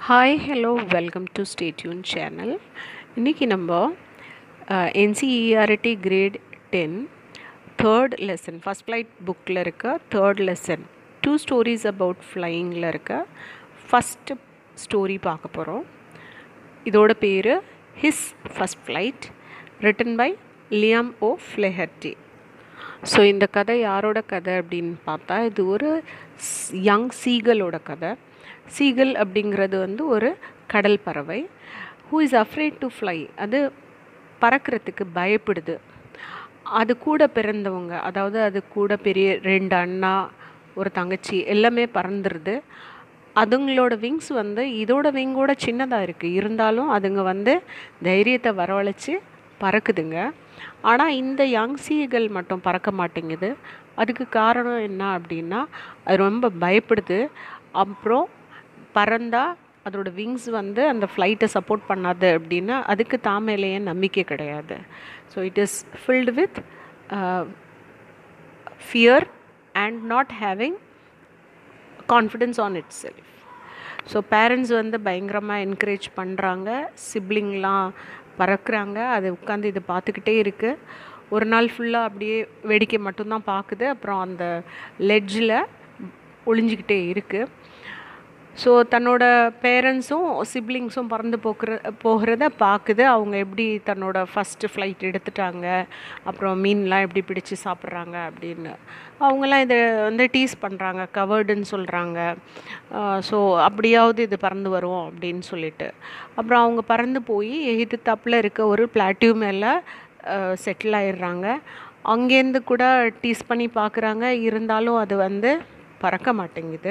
hi hello welcome to stay tuned channel இன்றைக்கி நம்ம NCERT grade ten third lesson first flight புக்கில் இருக்க third lesson two stories about ஃப்ளையிங்கில் இருக்க ஃபஸ்ட்டு ஸ்டோரி பார்க்க போகிறோம் இதோட பேர் his first flight written by Liam O'Flaherty so இந்த கதை யாரோட கதை அப்படின்னு பார்த்தா இது ஒரு யங் சீகலோட கதை சீகல் அப்படிங்கிறது வந்து ஒரு கடல் பறவை who is afraid to fly அது பறக்கிறதுக்கு பயப்படுது அது கூட பிறந்தவங்க அதாவது அது கூட பெரிய ரெண்டு அண்ணா ஒரு தங்கச்சி எல்லாமே பறந்துருது அதுங்களோட விங்ஸ் வந்து இதோட விங்கோட சின்னதாக இருக்குது இருந்தாலும் அதுங்க வந்து தைரியத்தை வரவழைச்சி பறக்குதுங்க ஆனால் இந்த யங் சீகள் மட்டும் பறக்க மாட்டேங்குது அதுக்கு காரணம் என்ன அப்படின்னா அது ரொம்ப பயப்படுது அப்புறம் பறந்தா அதோட விங்ஸ் வந்து அந்த ஃப்ளைட்டை சப்போர்ட் பண்ணாது அப்படின்னா அதுக்கு தாமேலேயே நம்பிக்கை கிடையாது so it is filled with fear and not having confidence on itself so parents வந்து பயங்கரமாக என்கரேஜ் பண்ணுறாங்க சிப்ளிங்லாம் பறக்கிறாங்க அது உட்காந்து இது பார்த்துக்கிட்டே இருக்குது ஒரு நாள் ஃபுல்லாக அப்படியே வேடிக்கை மட்டும்தான் பார்க்குது அப்புறம் அந்த லெட்ஜில் ஒளிஞ்சிக்கிட்டே இருக்குது ஸோ தன்னோட பேரண்ட்ஸும் சிப்ளிங்ஸும் பறந்து போக்குற போகிறத பார்க்குது அவங்க எப்படி தன்னோட ஃபஸ்ட்டு ஃப்ளைட் எடுத்துட்டாங்க அப்புறம் மீன்லாம் எப்படி பிடிச்சி சாப்பிட்றாங்க அப்படின்னு அவங்கெல்லாம் இதை வந்து டீஸ் பண்ணுறாங்க கவர்டுன்னு சொல்கிறாங்க ஸோ அப்படியாவது இது பறந்து வரும் அப்படின்னு சொல்லிட்டு அப்புறம் அவங்க பறந்து போய் எகித்து தப்பில் இருக்க ஒரு பிளாட்டியூ மேலே செட்டில் ஆயிடுறாங்க அங்கேருந்து கூட டீஸ் பண்ணி பார்க்குறாங்க இருந்தாலும் அது வந்து பறக்க மாட்டேங்குது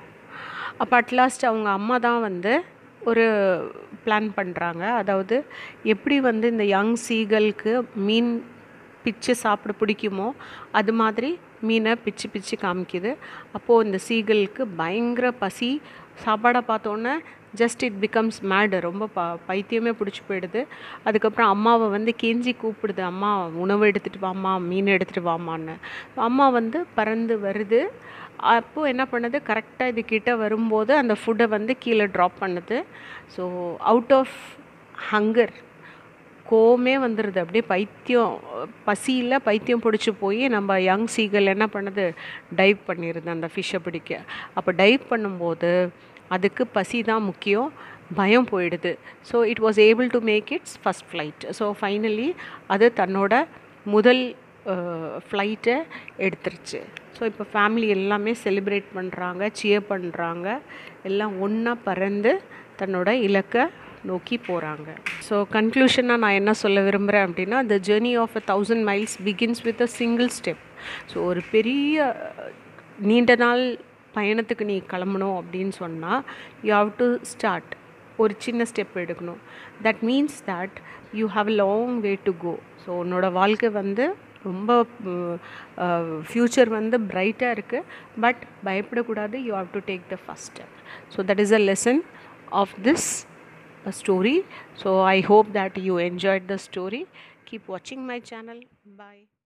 அப்போ அட்லாஸ்ட் அவங்க அம்மா தான் வந்து ஒரு பிளான் பண்ணுறாங்க அதாவது எப்படி வந்து இந்த யங் சீகலுக்கு மீன் பிச்சு சாப்பிட பிடிக்குமோ அது மாதிரி மீனை பிச்சு பிச்சு காமிக்குது அப்போது இந்த சீகலுக்கு பயங்கர பசி சாப்பாடை பார்த்தோன்னே ஜஸ்ட் இட் பிகம்ஸ் மேடு ரொம்ப ப பைத்தியமே பிடிச்சி போயிடுது அதுக்கப்புறம் அம்மாவை வந்து கெஞ்சி கூப்பிடுது அம்மா உணவு எடுத்துகிட்டு வாம்மா மீன் எடுத்துகிட்டு வாமான்னு அம்மா வந்து பறந்து வருது அப்போது என்ன பண்ணுது கரெக்டாக இது கிட்ட வரும்போது அந்த ஃபுட்டை வந்து கீழே ட்ராப் பண்ணுது so out of hunger come வந்துடுது அப்படியே பைத்தியம் பசியில் பைத்தியம் பிடிச்சி போய் நம்ம யங் சீகல் என்ன பண்ணுது டைவ் பண்ணிடுது அந்த ஃபிஷ்ஷை பிடிக்க அப்போ டைவ் பண்ணும்போது அதுக்கு பசி தான் முக்கியம் பயம் போயிடுது so it was able to make its first flight so finally அது தன்னோட முதல் ஃப்ளைட்டை எடுத்துருச்சு ஸோ இப்போ ஃபேமிலி எல்லாமே செலிப்ரேட் பண்ணுறாங்க சியர் பண்ணுறாங்க எல்லாம் ஒன்றா பறந்து தன்னோட இலக்கை நோக்கி போகிறாங்க ஸோ கன்க்ளூஷனாக நான் என்ன சொல்ல விரும்புகிறேன் அப்படின்னா the journey of a thousand miles begins with a single step so ஒரு பெரிய நீண்ட நாள் பயணத்துக்கு நீ கிளம்பணும் அப்படின்னு சொன்னால் யூ ஹாவ் டு ஸ்டார்ட் ஒரு சின்ன ஸ்டெப் எடுக்கணும் that means that you have long way to go so உன்னோட வாழ்க்கை வந்து ரொம்ப ஃப்யூச்சர் வந்து பிரைட்டாக இருக்குது பட் பயப்படக்கூடாது you have to take the first step so that is a lesson of this story so i hope that you enjoyed the story keep watching my channel bye